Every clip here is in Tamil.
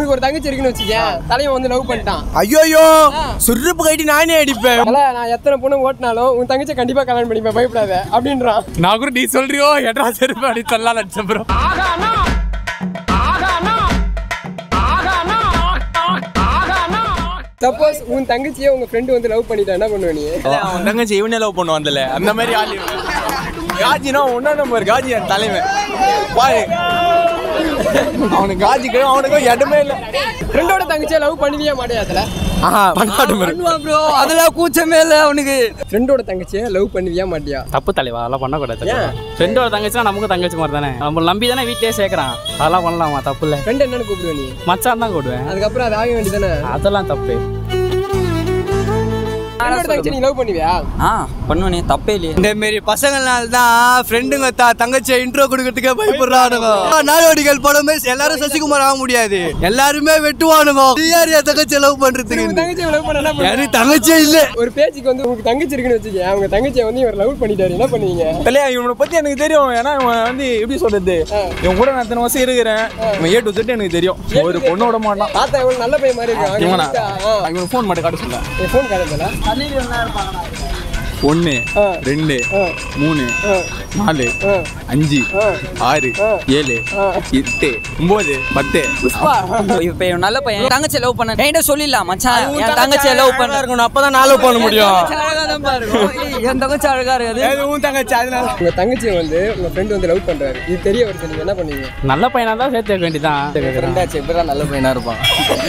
உனக்கு ஒரு தங்கச்சி இருக்குன்னு வச்சுக்கேன் தலைவன் வந்து லவ் பண்ணிட்டான் ஐயோயோ சுருப்பு கட்டி நானே அடிப்பேன் அதனால நான் எத்தனை பொண்ணு ஓட்டினாலும் உன் தங்கச்சி கண்டிப்பா கல்யாணம் பண்ணிப்பேன் பயப்படாத அப்படின்றான் நான் கூட நீ சொல்றியோ எட்ரா செருப்பு அடி சொல்லலாம் லட்சம் ப்ரோ சப்போஸ் உன் தங்கச்சியை உங்க ஃப்ரெண்டு வந்து லவ் பண்ணிட்டா என்ன பண்ணுவ நீ அவன் தங்கச்சி இவனே லவ் பண்ணுவான்ல அந்த மாதிரி ஆளு காஜினா ஒன்னா நம்பர் காஜி என் தலைவன் பாரு அவனுக்கு காஜிக்கு அவனுக்கும் இடமே இல்லை ஃப்ரெண்டோட தங்கச்சியை லவ் பண்ணுவியா மாட்டியா அதுல ஆஹா பண்ணாட்டும் ப்ரோ அதெல்லாம் கூச்சமே இல்லை அவனுக்கு ஃப்ரெண்டோட தங்கச்சியை லவ் பண்ணுவியா மாட்டியா தப்பு தலைவா அதெல்லாம் பண்ணக்கூடாது ஏன்? ஃப்ரெண்டோட தங்கச்சினா நமக்கு தங்கச்சி மாதிரி தானே நம்ம நம்பி தானே வீட்லயே சேர்க்கறான் அதெல்லாம் பண்ணலாமா தப்பு இல்லை ஃப்ரெண்ட் என்னன்னு கூப்பிடுவ நீ மச்சான் தான் கூடுவேன் அதுக்கப்புறம் அது ஆக வேண்டியதானே அதெல்லாம் தப்பு ஃப்ரெண்டோட தங்கச்சி நீ லவ் பண்ணுவியா ஆ பண்ணுவனே தப்பே இல்லையே இந்த மாரி பசங்களால தான் ஃப்ரெண்டுங்க தா தங்கச்சியை இன்ட்ரோ கொடுக்கறதுக்கே பயப்படுறானுங்க நாடோடிகள் படமே எல்லாரும் சசிகுமார் ஆக முடியாது எல்லாருமே வெட்டுவானுங்க நீ யார் என் தங்கச்சியை லவ் உங்க பண்றதுக்கு தங்கச்சியை லவ் பண்ண என்ன பண்ணுவ? எனக்கு தங்கச்சியே இல்ல ஒரு பேச்சுக்கு வந்து உங்களுக்கு தங்கச்சி இருக்குன்னு வச்சுக்கேன் அவங்க தங்கச்சியை வந்து இவர் லவ் பண்ணிட்டாரு என்ன பண்ணுவீங்க இல்லையா இவனை பத்தி எனக்கு தெரியும் ஏன்னா இவன் வந்து எப்படி சொல்றது இவன் கூட நான் இத்தனை வருஷம் இருக்கிறேன் இவன் ஏ டு செட் எனக்கு தெரியும் ஒரு பொண்ணு விட மாட்டான் தாத்தா எவ்வளவு நல்ல பையன் மாதிரி இவனா இருக்கான் இவன் ஃபோன் மட்டும் காட்ட சொல்ல ஃபோன் காட்டுறதுல ஒன்னு ஆ. ரெண்டு ஆ. மூணு ஆ. நாலு ஆ. அஞ்சு ஆ. ஆறு ஆ. ஏழு ஆ. எட்டு ஒன்பது பத்து இப்ப இவன் நல்ல பையன் தங்கச்சி லவ் பண்ண என்கிட்ட சொல்லிடலாம் மச்சான் என் தங்கச்சியை லவ் பண்ண இருக்கணும் அப்பதான் நான் லவ் பண்ண முடியும் அழகா தான் பாருங்க என் தங்கச்சி அழகா இருக்காது உன் தங்கச்சி அதனால உங்க தங்கச்சியை வந்து உங்க ஃப்ரெண்ட் வந்து லவ் பண்றாரு இது தெரிய வருது நீங்க என்ன பண்ணுவீங்க நல்ல பையனா தான் சேர்த்து வைக்க வேண்டியதான் ஃப்ரெண்டாச்சு எப்படா நல்ல பையனா இருப்பான்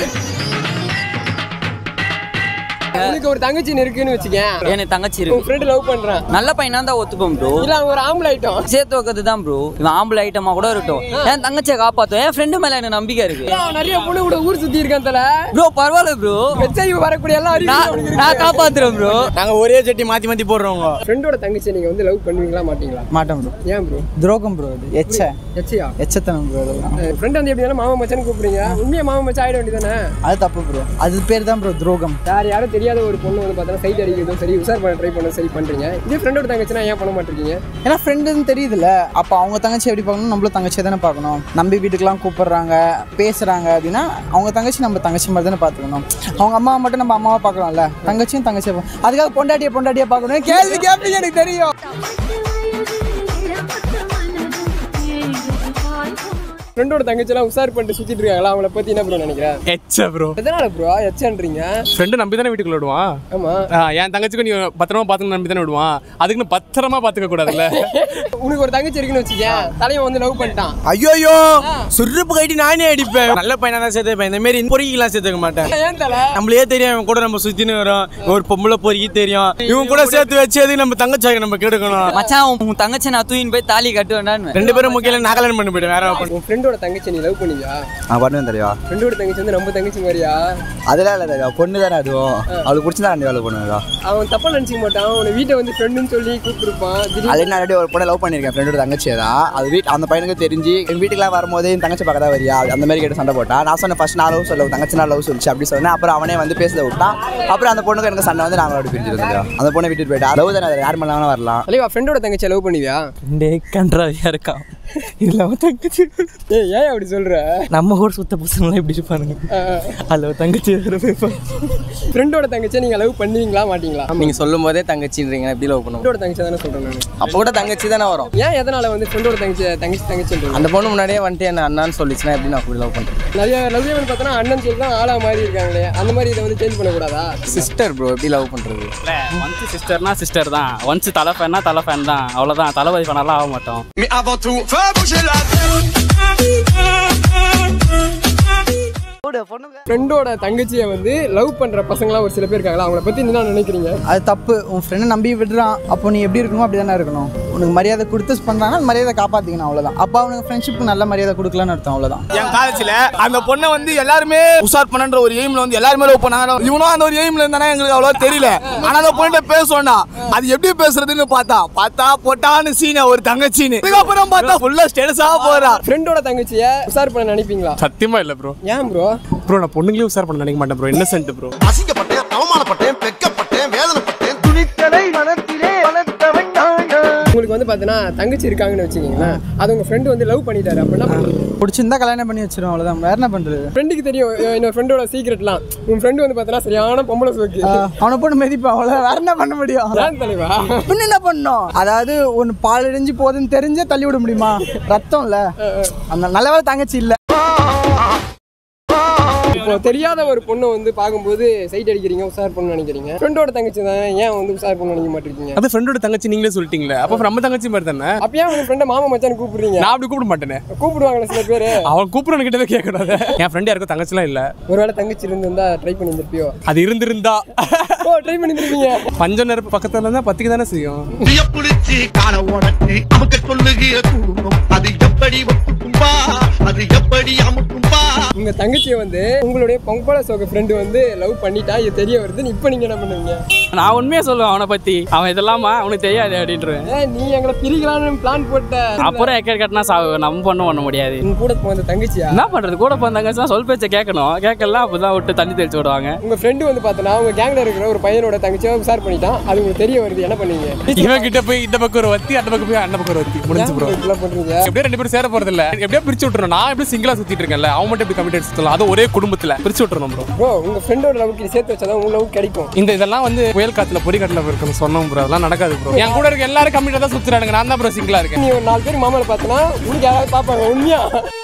உனக்கு ஒரு தங்கச்சி இருக்குன்னு வச்சுக்கேன் எனக்கு தங்கச்சி உங்க இருக்கு ஃப்ரெண்ட் லவ் பண்றான் நல்ல பையனா தான் ஒத்துப்போம் ப்ரோ இல்ல அவன் ஒரு ஆம்பளை ஐட்டம் சேர்த்து வைக்கிறது தான் ப்ரோ இவன் ஆம்பளை ஐட்டமா கூட இருக்கட்டும் என் தங்கச்சியை காப்பாத்தும் என் ஃப்ரெண்டு மேல எனக்கு நம்பிக்கை இருக்கு அவன் நிறைய பொண்ணு கூட ஊர் சுத்தி இருக்கான் தல ப்ரோ பரவாயில்ல ப்ரோ ஹெச்ஐவி வரக்கூடிய எல்லாம் அறிவு நான் அவனுக்கு நான் இருக்கு. காப்பாத்துறேன் ப்ரோ நாங்க ஒரே சட்டி மாத்தி மாத்தி போடுறோங்க ஃப்ரெண்டோட தங்கச்சியை நீங்க வந்து லவ் பண்ணுவீங்களா மாட்டீங்களா மாட்டேன் ப்ரோ ஏன் ப்ரோ துரோகம் ப்ரோ அது எச்ச ஹெச்சியா எச்சத்தனம் ப்ரோ அதெல்லாம் ஃப்ரெண்ட் வந்து எப்படி மாமா மச்சான்னு கூப்பிடுறீங்க உண்மையா மாமா மச்சான் ஆயிட வேண்டியதானே அது தப்பு ப்ரோ அது பேர் தான் ப்ரோ துரோகம் வேற யாரும் தெரியாத ஒரு பொண்ணு வந்து பார்த்தா சைட் அடிக்கிறதும் சரி உசார் பண்ண ட்ரை பண்ண சரி பண்றீங்க இதே ஃப்ரெண்டோட தங்கச்சினா ஏன் பண்ண மாட்டீங்க ஏன்னா ஃப்ரெண்டுன்னு தெரியுதுல்ல அப்போ அவங்க தங்கச்சி எப்படி பார்க்கணும் நம்மளும் தங்கச்சியை தானே பார்க்கணும் நம்பி வீட்டுக்கெல்லாம் கூப்பிடுறாங்க பேசுறாங்க அப்படின்னா அவங்க தங்கச்சி நம்ம தங்கச்சி மாதிரி தானே பார்த்துக்கணும் அவங்க அம்மாவை மட்டும் நம்ம அம்மாவை பார்க்கலாம்ல தங்கச்சியும் தங்கச்சியை பா- அதுக்காக பொண்டாட்டியை பொண்டாட்டியை பார்க்கணும் கேள்வி கேட்பீங்க எனக்கு தெரியும் ஃப்ரெண்டோட தங்கச்சிலாம் உசார் பண்ணிட்டு சுத்திட்டு இருக்காங்களா அவங்கள பத்தி என்ன ப்ரோ நினைக்கிறேன் எச்ச ப்ரோ எதனால ப்ரோ எச்சன்றீங்க ஃப்ரெண்டு நம்பி தானே வீட்டுக்குள்ள விடுவான் ஆமா ஆ, என் தங்கச்சிக்கு நீ பத்திரமா பார்த்துக்கணும் நம்பி தானே விடுவான் அதுக்குன்னு பத்திரமா பார்த்துக்க கூடாதுல்ல உனக்கு ஒரு தங்கச்சி இருக்குன்னு வச்சுக்கேன் தலைவன் வந்து லவ் பண்ணிட்டான் ஐயோயோ சுருப்பு கட்டி நானே அடிப்பேன் நல்ல பையனா தான் சேர்த்துப்பேன் இந்த மாதிரி பொறுக்கிலாம் சேர்த்துக்க மாட்டேன் ஏன் தல நம்மளே தெரியும் இவன் கூட நம்ம சுத்தின்னு வரோம் ஒரு பொம்பளை பொறுக்கி தெரியும் இவன் கூட சேர்த்து வச்சு எதுக்கு நம்ம தங்கச்சாக நம்ம கெடுக்கணும் மச்சான் உன் உன் தங்கச்சி நான் தூக்கின்னு போய் தாலி கட்டுவேன்டான்னு ரெண்டு பேரும் முக்கியம் நான் கல்யாணம் பண்ணி போயிட்டேன் வேற பண்ணு உன் ஃப்ரெண்டோட தங்கச்சி நீ லவ் பண்ணுவியா ஆ பண்ணுவேன் தெரியும் ஃப்ரெண்டோட தங்கச்சி வந்து நம்ம தங்கச்சி மாதிரியா அதெல்லாம் இல்லை தெரியும் பொண்ணு தானே அதுவும் அவளுக்கு பிடிச்சதா அந்த வேலை பண்ணுவா அவன் தப்பா நினைச்சிக்க மாட்டான் உன வீட்டை வந்து ஃப்ரெண்டுன்னு சொல்லி கூப்பிட்டுருப்பான் திடீர்னு அதே நான் already ஒரு பொண்ணை லவ் பண்ணியிருக்கேன் ஃப்ரெண்டோட தங்கச்சியை தான் அது வீட் அந்த பையனுக்கு தெரிஞ்சு எங்கள் வீட்டுக்குலாம் வரும்போது என் தங்கச்சி பக்கத்தா வரியா அந்த மாதிரி கேட்டு சண்டை போட்டான் நான் சொன்னேன் ஃபர்ஸ்ட் நான் லவ் சொல்ல தங்கச்சி நான் லவ் சொல்லிச்சு அப்படி சொன்னேன் அப்புறம் அவனே வந்து பேச விட்டான் அப்புறம் அந்த பொண்ணுக்கு எனக்கு சண்டை வந்து நாங்கள் அப்படி பிரிஞ்சிருந்தோம் அந்த பொண்ணை விட்டுட்டு போயிட்டா லவ் தானே அது யார் மேலே வரலாம் தலைவா ஃப்ரெண்டோட தங்கச்சியை லவ் பண்ணுவியா டே கன்றாவியா இருக்கான் இதுல அவன் தங்கச்சி ஏய் ஏன் அப்படி சொல்ற நம்ம கூட சுத்த பசங்களாம் எப்படி இருப்பானுங்க அதில் ஒரு தங்கச்சி வேற போய் ஃப்ரெண்டோட தங்கச்சியை நீங்க லவ் பண்ணுவீங்களா மாட்டீங்களா நீங்க சொல்லும் போதே தங்கச்சின்றீங்க எப்படி லவ் பண்ணுவோம் ஃப்ரெண்டோட தங்கச்சி தானே சொல்றேன் நான் அப்போ கூட தங்கச்சி தானே வரும் ஏன் எதனால வந்து ஃப்ரெண்டோட தங்கச்சி தங்கச்சி தங்கச்சின்றது அந்த பொண்ணு முன்னாடியே வந்துட்டு என்ன அண்ணான்னு சொல்லிச்சுன்னா எப்படி நான் அப்படி லவ் பண்றேன் நிறைய லவ் ஈவன் பார்த்தோன்னா அண்ணன் சொல்லி தான் ஆளா மாதிரி இருக்காங்களே அந்த மாதிரி இதை வந்து சேஞ்ச் பண்ணக்கூடாதா சிஸ்டர் ப்ரோ எப்படி லவ் பண்றது ஒன்ஸ் சிஸ்டர்னா சிஸ்டர் தான் ஒன்ஸ் தலை ஃபேன்னா தலை ஃபேன் தான் அவ்வளோதான் தளபதி ஃபேனெல்லாம் ஆக மாட்டோம் ஃப்ரெண்டோட தங்கச்சியை வந்து லவ் பண்ற பசங்களாம் ஒரு சில பேர் இருக்காங்களா அவங்கள பத்தி என்ன நினைக்கிறீங்க அது தப்பு உன் ஃப்ரெண்டை நம்பி விடுறான் அப்போ நீ எப்படி இருக்கணும் அப்படி தானே இருக்கணும் உனக்கு மரியாதை கொடுத்து பண்ணுறாங்கன்னா அந்த மரியாதை காப்பாற்றிக்கணும் அவ்வளோதான் அப்போ அவனுக்கு ஃப்ரெண்ட்ஷிப்புக்கு நல்ல மரியாதை கொடுக்கலான்னு அர்த்தம் அவ்வளோதான் என் காலேஜ்ல அந்த பொண்ணை வந்து எல்லாருமே உஷார் பண்ணன்ற ஒரு எய்ம்ல வந்து எல்லாருமே லவ் பண்ணாங்க இவனும் அந்த ஒரு எய்ம்ல இருந்தானே எங்களுக்கு அவ்வளோ தெரியல ஆனா அந்த பொண்ணை பேசுவோம்னா அது எப்படி பேசுறதுன்னு பார்த்தா பார்த்தா பொட்டான்னு சீனை ஒரு தங்கச்சின்னு இதுக்கப்புறம் பார்த்தா ஃபுல்லா ஸ்டேட்டஸா போறா ஃப்ரெண்டோட தங்கச்சியை உசார் பண்ண நினைப்பீங்களா சத்தியமா இல்லை ப்ரோ ஏன் ப்ரோ ப்ரோ நான் பொண்ணுங்களே உசார் பண்ண நினைக்க மாட்டேன் ப்ரோ இன்னசென்ட் ப்ரோ அசிங்கப்பட்டேன் அவமானப்பட்டேன் வெக்கப்பட்டேன் வேதனைப்பட்டேன் துணித்தலை மனத்திலே வளர்த்த வேண்டாம் உங்களுக்கு வந்து வந்து பார்த்தீங்கன்னா தங்கச்சி இருக்காங்கன்னு வச்சுக்கிங்களேன் அது உங்கள் ஃப்ரெண்டு வந்து லவ் பண்ணிட்டாரு அப்படின்னா பிடிச்சிருந்தா கல்யாணம் பண்ணி வச்சிருவோம் அவ்வளோதான் வேற என்ன பண்ணுறது ஃப்ரெண்டுக்கு தெரியும் அஹ் இன்னொரு ஃப்ரெண்டோட சீக்ரெட்லாம் உன் ஃப்ரெண்டு வந்து பார்த்தீங்கன்னா சரியான பொம்பளை சோக்கு அவனை போட்டு மெதிப்பான் அவ்வளோதான் வேற என்ன பண்ண முடியும் ஏன் தலைவா பின்ன என்ன பண்ணோம் அதாவது ஒன்று பால் இடிஞ்சு போகுதுன்னு தெரிஞ்சே தள்ளி விட முடியுமா ரத்தம் இல்ல அந்த நல்ல வேலை தங்கச்சி இல்ல இப்போ தெரியாத ஒரு பொண்ணை வந்து பார்க்கும்போது சைட் அடிக்கிறீங்க உசார் பண்ண நினைக்கிறீங்க ஃப்ரெண்டோட தங்கச்சி தான் ஏன் வந்து உசார் பண்ண நினைக்க மாட்டேங்கிறீங்க அது ஃப்ரெண்டோட தங்கச்சி நீங்களே சொல்லிட்டீங்களே அப்போ நம்ம தங்கச்சி மாதிரி தானே அப்ப ஏன் உங்க ஃப்ரெண்டை மாமா மச்சான் கூப்பிடுறீங்க நான் அப்படி கூப்பிட மாட்டேனே கூப்பிடுவாங்களே சில பேர் அவன் கூப்பிடணும் கிட்டவே கேட்கக்கூடாது என் ஃப்ரெண்ட் யாருக்கும் தங்கச்சிலாம் இல்லை ஒருவேளை தங்கச்சி இருந்திருந்தா ட்ரை பண்ணியிருந்திருப்பியோ அது இருந்திருந்தா ஓ ட்ரை பண்ணியிருந்திருப்பீங்க பஞ்ச நெருப்பு பக்கத்துல இருந்தா பத்திக்கு தானே செய்யும் புளிச்சு கால உடச்சு அமுக்க சொல்லுகிற குடும்பம் அது எப்படி ஒப்புக்கும்பா அது எப்படி அமுக்கும்பா உங்க தங்கச்சியை வந்து உங்களுடைய பொங்கல சோக ஃப்ரெண்டு வந்து லவ் பண்ணிட்டா இது தெரிய வருதுன்னு இப்போ நீங்க என்ன பண்ணுவீங்க நான் உண்மையாக சொல்லுவேன் அவனை பற்றி அவன் இதெல்லாமா அவனுக்கு தெரியாது அப்படின்ட்டுருவேன் ஏன் நீ எங்களை பிரிக்கலாம்னு பிளான் போட்ட அப்புறம் எக்கேட் கட்டினா சாவு நம்ம பண்ண பண்ண முடியாது உங்க கூட போன தங்கச்சியா என்ன பண்ணுறது கூட பிறந்தாங்க சொல் பேச்சை கேட்கணும் கேட்கலாம் அப்போ தான் விட்டு தண்ணி தெளிச்சு விடுவாங்க உங்க ஃப்ரெண்டு வந்து பார்த்தனா உங்க கேங்ல இருக்கிற ஒரு பையனோட தங்கச்சியை உசார் பண்ணிட்டான் அது உங்களுக்கு தெரிய வருது என்ன பண்ணீங்க இவன் கிட்ட போய் இந்த பக்கம் ஒரு வத்தி அந்த பக்கம் போய் அந்த பக்கம் ஒரு வத்தி முடிஞ்சு ப்ரோ இப்படிலாம் பண்றீங்க எப்படியும் ரெண்டு பேரும் சேர போறது இல்ல எப்படியோ பிரிச்சு விட்டுறணும் நான் எப்படி சிங்கிளா சுத்திட்டு இருக்கேன்ல அவன் மட்டும் எப்படி கமிட்டட் சுத்தலாம் அது ஒரே குடும்பத்துல பிரிச்சு விட்டுறணும் ப்ரோ ப்ரோ உங்க ஃப்ரெண்டோட லவ்க்கு சேர்த்து வச்சாதான் உங்க லவ் கிடைக்கும் இந்த இதெல்லாம் வந்து புயல் காத்துல பொறி காட்டுல இருக்கணும் சொன்னோம் ப்ரோ அதெல்லாம் நடக்காது ப்ரோ என் கூட இருக்க எல்லாரும் கம்மிட்டா தான் சுத்துறானுங்க நான் தான் ப்ரோ சிங்கிளா இருக்கேன் நீ ஒரு நாலு பேர் மாமாவை பார்த்தனா உனக்கு யாராவது பார்ப்பாங்க உண்மையா